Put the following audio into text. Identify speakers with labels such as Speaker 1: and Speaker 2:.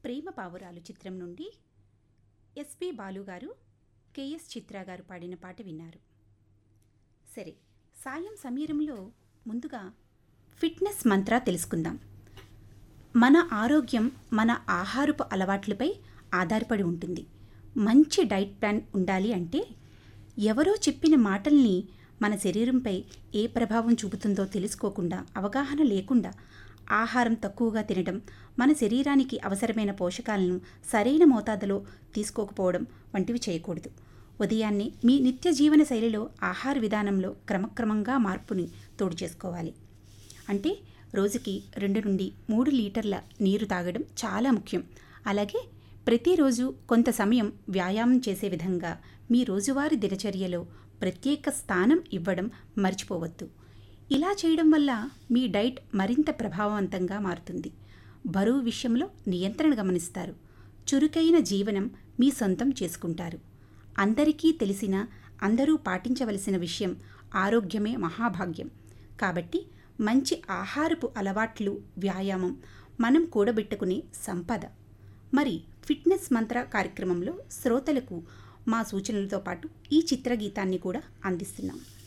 Speaker 1: ప్రేమ పావురాలు చిత్రం నుండి ఎస్పి బాలు గారు కెఎస్ చిత్ర గారు పాడిన పాట విన్నారు సరే సాయం సమీరంలో ముందుగా ఫిట్నెస్ మంత్ర తెలుసుకుందాం మన ఆరోగ్యం మన ఆహారపు అలవాట్లపై ఆధారపడి ఉంటుంది మంచి డైట్ ప్లాన్ ఉండాలి అంటే ఎవరో చెప్పిన మాటల్ని మన శరీరంపై ఏ ప్రభావం చూపుతుందో తెలుసుకోకుండా అవగాహన లేకుండా ఆహారం తక్కువగా తినడం మన శరీరానికి అవసరమైన పోషకాలను సరైన మోతాదులో తీసుకోకపోవడం వంటివి చేయకూడదు ఉదయాన్నే మీ నిత్య జీవన శైలిలో ఆహార విధానంలో క్రమక్రమంగా మార్పుని తోడు చేసుకోవాలి అంటే రోజుకి రెండు నుండి మూడు లీటర్ల నీరు తాగడం చాలా ముఖ్యం అలాగే ప్రతిరోజు కొంత సమయం వ్యాయామం చేసే విధంగా మీ రోజువారీ దినచర్యలో ప్రత్యేక స్థానం ఇవ్వడం మర్చిపోవద్దు ఇలా చేయడం వల్ల మీ డైట్ మరింత ప్రభావవంతంగా మారుతుంది బరువు విషయంలో నియంత్రణ గమనిస్తారు చురుకైన జీవనం మీ సొంతం చేసుకుంటారు అందరికీ తెలిసిన అందరూ పాటించవలసిన విషయం ఆరోగ్యమే మహాభాగ్యం కాబట్టి మంచి ఆహారపు అలవాట్లు వ్యాయామం మనం కూడబెట్టుకునే సంపద మరి ఫిట్నెస్ మంత్ర కార్యక్రమంలో శ్రోతలకు మా సూచనలతో పాటు ఈ చిత్రగీతాన్ని కూడా అందిస్తున్నాం